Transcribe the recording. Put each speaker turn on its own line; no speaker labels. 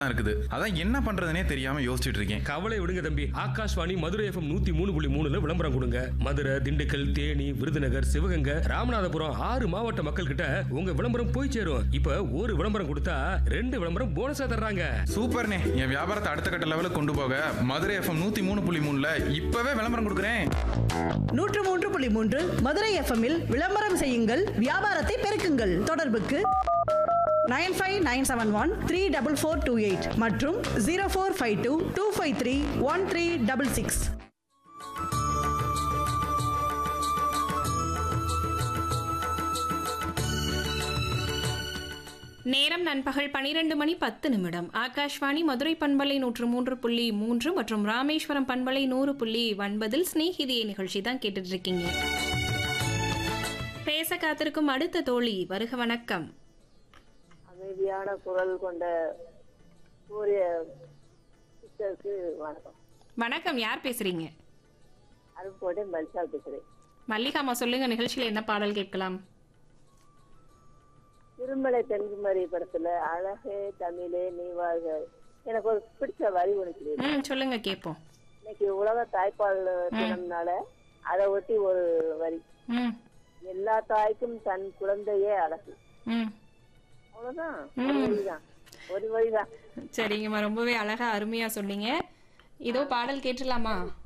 இருக்குது அதான் என்ன பண்றதுனே தெரியாம யோசிச்சுட்டு இருக்கேன்
கவலை விடுங்க தம்பி ஆகாஷ்வாணி மதுரை எஃப்எம் நூத்தி மூணு புள்ளி மூணுல விளம்பரம் கொடுங்க மதுரை திண்டுக்கல் தேனி விருதுநகர் சிவகங்கை ராமநாதபுரம் ஆறு மாவட்ட மக்கள் கிட்ட உங்க விளம்பரம் போய் சேரும் இப்ப ஒரு விளம்பரம் கொடுத்தா ரெண்டு விளம்பரம் போனஸா தர்றாங்க
சூப்பர்ண்ணே என் வியாபாரத்தை அடுத்த கட்ட லெவலுக்கு கொண்டு போக மதுரை எஃப்எம் நூத்தி மூணு புள்ளி மூணுல இப்பவே விளம்பரம் கொடுக்குறேன்
நூற்று மூன்று புள்ளி மூன்று மதுரை எஃப்எம்மில் விளம்பரம் செய்யுங்கள் வியாபாரத்தை பெருக்குங்கள் தொடர்புக்கு nine five nine seven one three double four two eight மற்றும் zero four five two two five three one three double six
நேரம் நண்பகல் பனிரெண்டு மணி பத்து நிமிடம் ஆகாஷ்வாணி மதுரை பண்பலை நூற்று மூன்று புள்ளி மூன்று மற்றும் ராமேஸ்வரம் பண்பலை நூறு புள்ளி ஒன்பதில் ஸ்நேகிதியை நிகழ்ச்சி தான் கேட்டுட்டு இருக்கீங்க பேச காத்திருக்கும் அடுத்த தோழி வருக வணக்கம்
அமைதியான குரல் கொண்ட சூரிய சிஸ்டருக்கு வணக்கம்
வணக்கம் யார் பேசுறீங்க
அருப்புக்கோட்டை மல்சா பேசுறேன்
மல்லிகாமா சொல்லுங்க நிகழ்ச்சியில என்ன பாடல் கேட்கலாம்
திருமலை தென்குமரி படத்துல அழகே தமிழே நீ வாழ்க எனக்கு ஒரு பிடிச்ச வரி ஒன்று தெரியும்
ம் சொல்லுங்க கேட்போம்
இன்னைக்கு உலக தாய்ப்பால் தினம்னால அதை ஒட்டி ஒரு வரி
ம்
எல்லா தாய்க்கும் தன் குழந்தையே அழகு
ம்
அவ்வளவுதான் ஒரு வரிதான் ஒரு வரிதான்
சரிங்கம்மா ரொம்பவே அழகா அருமையா சொன்னீங்க இதோ பாடல் கேட்டுலாமா